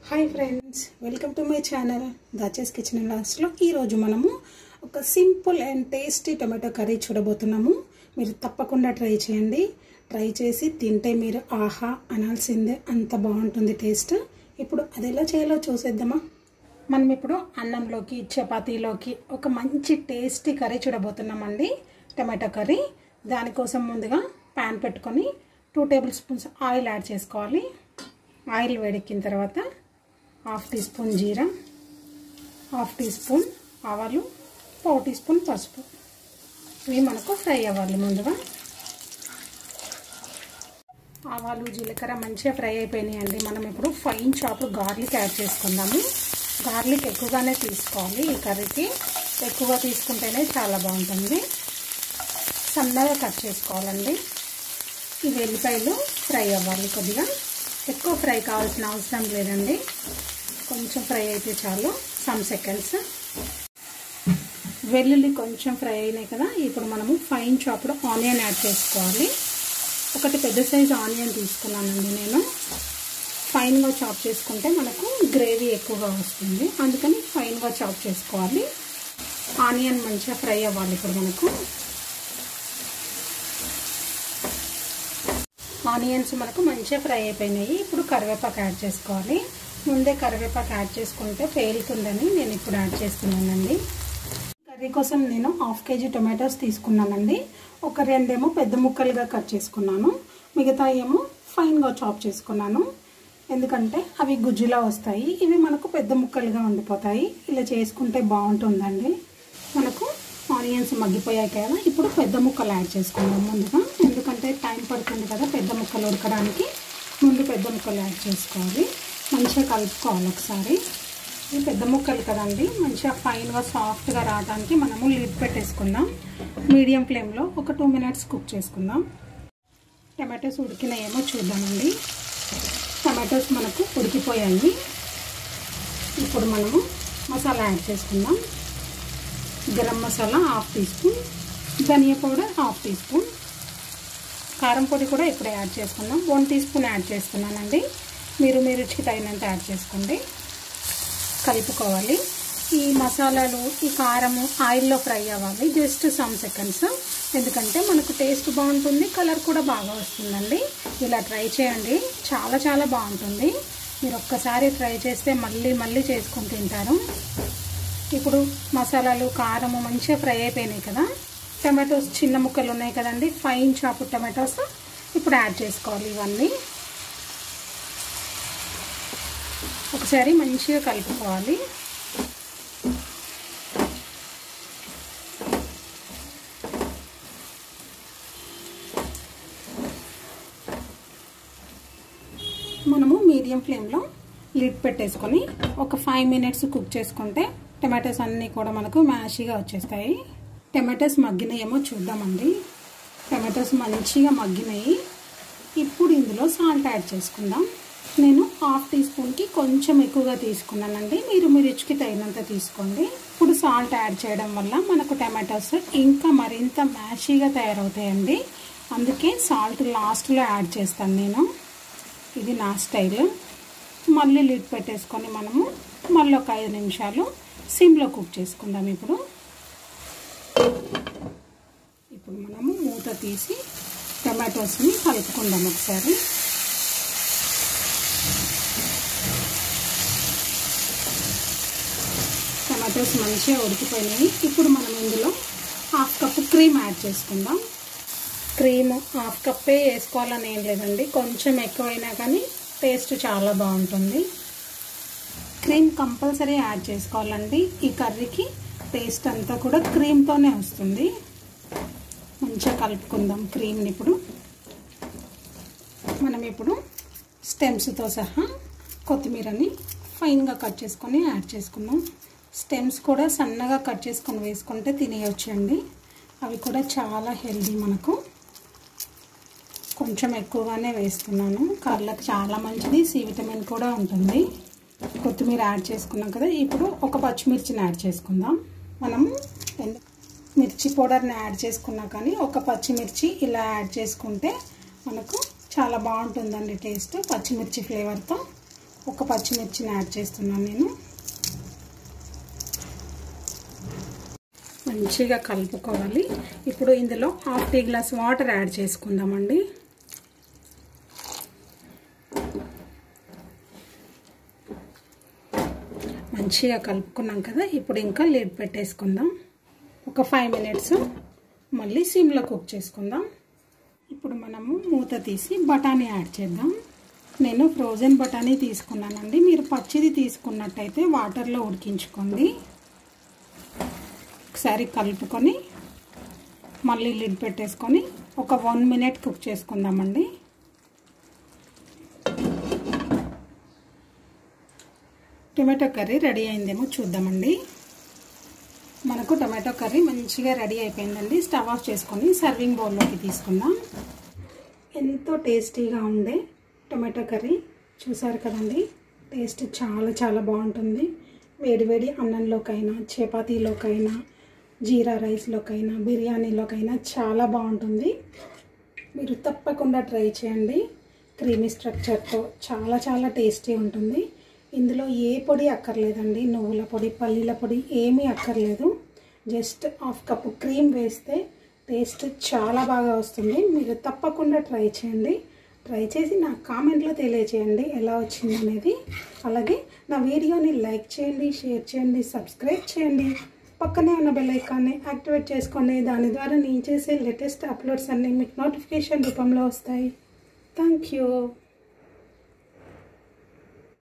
hi friends welcome to my channel దాచేస్ kitchen and లాస్ట్లో ఈరోజు మనము ఒక simple and tasty tomato curry చూడబోతున్నాము మీరు తప్పకుండా ట్రై చేయండి ట్రై చేసి తింటే మీరు ఆహా అనాల్సిందే అంత బాగుంటుంది టేస్ట్ ఇప్పుడు అది ఎలా చేయాలో చూసేద్దామా మనం ఇప్పుడు అన్నంలోకి చపాతీలోకి ఒక మంచి టేస్టీ కర్రీ చూడబోతున్నామండి టమాటో కర్రీ దానికోసం ముందుగా ప్యాన్ పెట్టుకొని two tablespoons oil add చేసుకోవాలి ఆయిల్ వేడెక్కిన తర్వాత హాఫ్ టీ స్పూన్ జీరా హాఫ్ టీ స్పూన్ ఆవాలు పావు టీ స్పూన్ పసుపు ఇవి మనకు ఫ్రై అవ్వాలి ముందుగా ఆవాలు జీలకర్ర మంచిగా ఫ్రై అయిపోయినాయండి మనం ఇప్పుడు ఫైన్ చాప్ గార్లిక్ యాడ్ చేసుకుందాము గార్లిక్ ఎక్కువగానే తీసుకోవాలి ఈ కర్రీకి ఎక్కువగా తీసుకుంటేనే చాలా బాగుంటుంది సన్నగా కట్ చేసుకోవాలండి ఈ వెల్లిపాయలు ఫ్రై అవ్వాలి కొద్దిగా ఎక్కువ ఫ్రై కావాల్సిన అవసరం లేదండి కొంచెం ఫ్రై అయితే చాలు సమ్ సెకండ్స్ వెల్లుల్లి కొంచెం ఫ్రై అయినాయి కదా ఇప్పుడు మనము ఫైన్ చాప్డ్ ఆనియన్ యాడ్ చేసుకోవాలి ఒకటి పెద్ద సైజు ఆనియన్ తీసుకున్నానండి నేను ఫైన్గా చాప్ చేసుకుంటే మనకు గ్రేవీ ఎక్కువగా వస్తుంది అందుకని ఫైన్గా చాప్ చేసుకోవాలి ఆనియన్ మంచిగా ఫ్రై అవ్వాలి ఇప్పుడు మనకు ఆనియన్స్ మనకు మంచిగా ఫ్రై అయిపోయినాయి ఇప్పుడు కరివేపాకు యాడ్ చేసుకోవాలి ముందే కరివేపాకు యాడ్ చేసుకుంటే పేలుతుందని నేను ఇప్పుడు యాడ్ చేస్తున్నానండి కర్రీ కోసం నేను హాఫ్ కేజీ టొమాటోస్ తీసుకున్నానండి ఒక రెండేమో పెద్ద ముక్కలుగా కట్ చేసుకున్నాను మిగతా ఏమో ఫైన్గా చాప్ చేసుకున్నాను ఎందుకంటే అవి గుజ్జులా వస్తాయి ఇవి మనకు పెద్ద ముక్కలుగా ఉండిపోతాయి ఇలా చేసుకుంటే బాగుంటుందండి మనకు ఆనియన్స్ మగ్గిపోయాయి కదా ఇప్పుడు పెద్ద ముక్కలు యాడ్ చేసుకుందాం ముందుగా ఎందుకంటే టైం పడుతుంది కదా పెద్ద ముక్కలు ఉడకడానికి ముందు పెద్ద ముక్కలు యాడ్ చేసుకోవాలి మంచిగా కలుపుకోవాలి ఒకసారి ఇవి పెద్ద ముక్కలు కదండి మంచిగా ఫైన్గా సాఫ్ట్గా రావడానికి మనము లిడ్ పెట్టేసుకుందాం మీడియం ఫ్లేమ్లో ఒక టూ మినిట్స్ కుక్ చేసుకుందాం టమాటోస్ ఉడికినాయేమో చూద్దామండి టమాటోస్ మనకు ఉడికిపోయాయి ఇప్పుడు మనము మసాలా యాడ్ చేసుకుందాం garam masala half teaspoon ధనియా పౌడర్ హాఫ్ టీ స్పూన్ కారం పొడి కూడా ఇప్పుడే యాడ్ చేసుకుందాం వన్ టీ స్పూన్ యాడ్ చేస్తున్నానండి మీరు మీ రుచికి తగినంత యాడ్ చేసుకోండి కలుపుకోవాలి ఈ మసాలాలు ఈ కారము ఆయిల్లో ఫ్రై అవ్వాలి జస్ట్ సమ్ సెకండ్స్ ఎందుకంటే మనకు టేస్ట్ బాగుంటుంది కలర్ కూడా బాగా వస్తుందండి ఇలా ట్రై చేయండి చాలా చాలా బాగుంటుంది మీరు ఒక్కసారి ట్రై చేస్తే మళ్ళీ మళ్ళీ చేసుకొని తింటారు ఇప్పుడు మసాలాలు కారము మంచిగా ఫ్రై అయిపోయినాయి కదా టమాటోస్ చిన్న ముక్కలు ఉన్నాయి కదండి ఫైన్ చాపు టమాటోస్ ఇప్పుడు యాడ్ చేసుకోవాలి ఇవన్నీ ఒకసారి మంచిగా కలుపుకోవాలి మనము మీడియం ఫ్లేమ్లో లిడ్ పెట్టేసుకొని ఒక ఫైవ్ మినిట్స్ కుక్ చేసుకుంటే టమాటోస్ అన్నీ కూడా మనకు మ్యాషీగా వచ్చేస్తాయి టమాటోస్ మగ్గినాయేమో చూద్దామండి టమాటోస్ మంచిగా మగ్గినాయి ఇప్పుడు ఇందులో సాల్ట్ యాడ్ చేసుకుందాం నేను హాఫ్ టీ స్పూన్కి కొంచెం ఎక్కువగా తీసుకున్నానండి మీరు మీ రుచికి తగినంత తీసుకోండి ఇప్పుడు సాల్ట్ యాడ్ చేయడం వల్ల మనకు టమాటోస్ ఇంకా మరింత మ్యాషీగా తయారవుతాయండి అందుకే సాల్ట్ లాస్ట్లో యాడ్ చేస్తాను నేను ఇది నా స్టైల్ మళ్ళీ లిడ్ పెట్టేసుకొని మనము మళ్ళీ ఒక ఐదు నిమిషాలు సిమ్లో కుక్ చేసుకుందాం ఇప్పుడు ఇప్పుడు మనము మూత తీసి టమాటోస్ని కలుపుకుందాం ఒకసారి టమాటోస్ మంచిగా ఉడికిపోయినాయి ఇప్పుడు మనం ఇందులో హాఫ్ కప్ క్రీమ్ యాడ్ చేసుకుందాం క్రీమ్ హాఫ్ కప్పే వేసుకోవాలని ఏం లేదండి కొంచెం ఎక్కువైనా కానీ టేస్ట్ చాలా బాగుంటుంది క్రీమ్ కంపల్సరీ యాడ్ చేసుకోవాలండి ఈ కర్రీకి టేస్ట్ అంతా కూడా క్రీమ్తోనే వస్తుంది మంచిగా కలుపుకుందాం క్రీమ్ని ఇప్పుడు మనం ఇప్పుడు స్టెమ్స్తో సహా కొత్తిమీరని ఫైన్గా కట్ చేసుకొని యాడ్ చేసుకుందాం స్టెమ్స్ కూడా సన్నగా కట్ చేసుకొని వేసుకుంటే తినేయొచ్చండి అవి కూడా చాలా హెల్దీ మనకు కొంచెం ఎక్కువగానే వేస్తున్నాను కళ్ళకి చాలా మంచిది సి విటమిన్ కూడా ఉంటుంది కొత్తిమీర యాడ్ చేసుకున్నాం కదా ఇప్పుడు ఒక పచ్చిమిర్చిని యాడ్ చేసుకుందాం మనము మిర్చి పౌడర్ని యాడ్ చేసుకున్నా కానీ ఒక పచ్చిమిర్చి ఇలా యాడ్ చేసుకుంటే మనకు చాలా బాగుంటుందండి టేస్ట్ పచ్చిమిర్చి ఫ్లేవర్తో ఒక పచ్చిమిర్చిని యాడ్ చేస్తున్నాను నేను మంచిగా కలుపుకోవాలి ఇప్పుడు ఇందులో half tea glass water add చేసుకుందామండి మంచిగా కలుపుకున్నాం కదా ఇప్పుడు ఇంకా లిడ్ పెట్టేసుకుందాం ఒక ఫైవ్ మినిట్స్ మళ్ళీ సిమ్లో కుక్ చేసుకుందాం ఇప్పుడు మనము మూత తీసి బఠానీ యాడ్ చేద్దాం నేను ఫ్రోజన్ బఠానీ తీసుకున్నానండి మీరు పచ్చిది తీసుకున్నట్టయితే వాటర్లో ఉడికించుకోండి ఒకసారి కలుపుకొని మళ్ళీ లిడ్ పెట్టేసుకొని ఒక వన్ మినిట్ కుక్ చేసుకుందామండి టొమాటో కర్రీ రెడీ అయిందేమో చూద్దామండి మనకు టొమాటో కర్రీ మంచిగా రెడీ అయిపోయిందండి స్టవ్ ఆఫ్ చేసుకొని సర్వింగ్ బౌల్లోకి తీసుకుందాం ఎంతో టేస్టీగా ఉండే టొమాటో కర్రీ చూసారు కదండి టేస్ట్ చాలా చాలా బాగుంటుంది వేడివేడి అన్నంలోకైనా చపాతీలోకైనా జీరా రైస్లోకైనా బిర్యానీలోకైనా చాలా బాగుంటుంది మీరు తప్పకుండా ట్రై చేయండి క్రీమీ స్ట్రక్చర్తో చాలా చాలా టేస్టీ ఉంటుంది ఇందులో ఏ పొడి అక్కర్లేదండి నువ్వుల పొడి పల్లీల పొడి ఏమీ అక్కర్లేదు జస్ట్ హాఫ్ కప్పు క్రీమ్ వేస్తే టేస్ట్ చాలా బాగా వస్తుంది మీరు తప్పకుండా ట్రై చేయండి ట్రై చేసి నా కామెంట్లో తెలియచేయండి ఎలా వచ్చింది అనేది అలాగే నా వీడియోని లైక్ చేయండి షేర్ చేయండి సబ్స్క్రైబ్ చేయండి పక్కనే ఉన్న బెల్ ఐకాన్ని యాక్టివేట్ చేసుకోండి దాని ద్వారా నేను చేసే లేటెస్ట్ అప్లోడ్స్ అన్నీ మీకు నోటిఫికేషన్ రూపంలో వస్తాయి థ్యాంక్ యూ